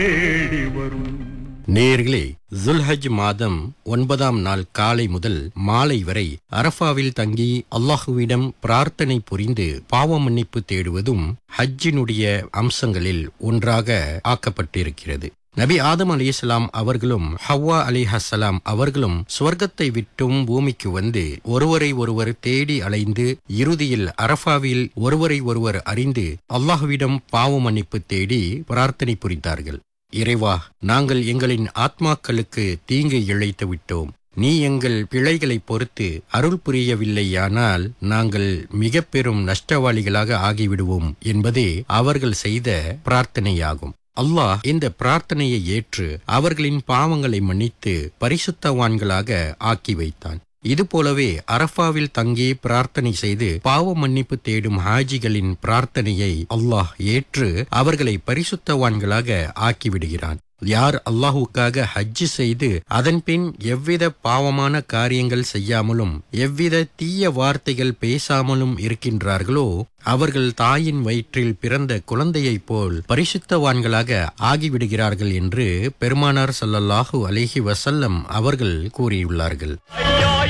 தேடி வரும் நேர்களே ஜுல்ஹஜ் மாதம் ஒன்பதாம் நாள் காலை முதல் மாலை வரை அரஃபாவில் தங்கி அல்லாஹுவிடம் பிரார்த்தனை புரிந்து பாவ மன்னிப்பு தேடுவதும் ஹஜ்ஜினுடைய அம்சங்களில் ஒன்றாக ஆக்கப்பட்டிருக்கிறது நபி ஆதம் அலிஸ்லாம் அவர்களும் ஹவ்வா அலிஹலாம் அவர்களும் சுவர்க்கத்தை விட்டும் பூமிக்கு வந்து ஒருவரை ஒருவர் தேடி அலைந்து இறுதியில் அரஃபாவில் ஒருவரை ஒருவர் அறிந்து அல்லாஹுவிடம் பாவ மன்னிப்பு தேடி பிரார்த்தனை புரிந்தார்கள் இறைவா நாங்கள் எங்களின் ஆத்மாக்களுக்கு தீங்கு இழைத்து விட்டோம் நீ எங்கள் பிழைகளை பொறுத்து அருள் புரியவில்லையானால் நாங்கள் மிக பெரும் நஷ்டவாளிகளாக ஆகிவிடுவோம் என்பதே அவர்கள் செய்த பிரார்த்தனையாகும் அல்லாஹ் இந்த பிரார்த்தனையை ஏற்று அவர்களின் பாவங்களை மன்னித்து பரிசுத்தவான்களாக ஆக்கி வைத்தான் இதுபோலவே அரஃபாவில் தங்கி பிரார்த்தனை செய்து பாவ மன்னிப்பு தேடும் ஹாஜிகளின் பிரார்த்தனையை அல்லாஹ் ஏற்று அவர்களை பரிசுத்தவான்களாக ஆக்கிவிடுகிறான் யார் அல்லாஹுக்காக ஹஜ்ஜு செய்து அதன்பின் எவ்வித பாவமான காரியங்கள் செய்யாமலும் எவ்வித தீய வார்த்தைகள் பேசாமலும் இருக்கின்றார்களோ அவர்கள் தாயின் வயிற்றில் பிறந்த குழந்தையைப் போல் பரிசுத்தவான்களாக ஆகிவிடுகிறார்கள் என்று பெருமானார் ஸல்லல்லாஹு அலைஹி வஸல்லம் அவர்கள் கூறியுள்ளார்கள் ஐயா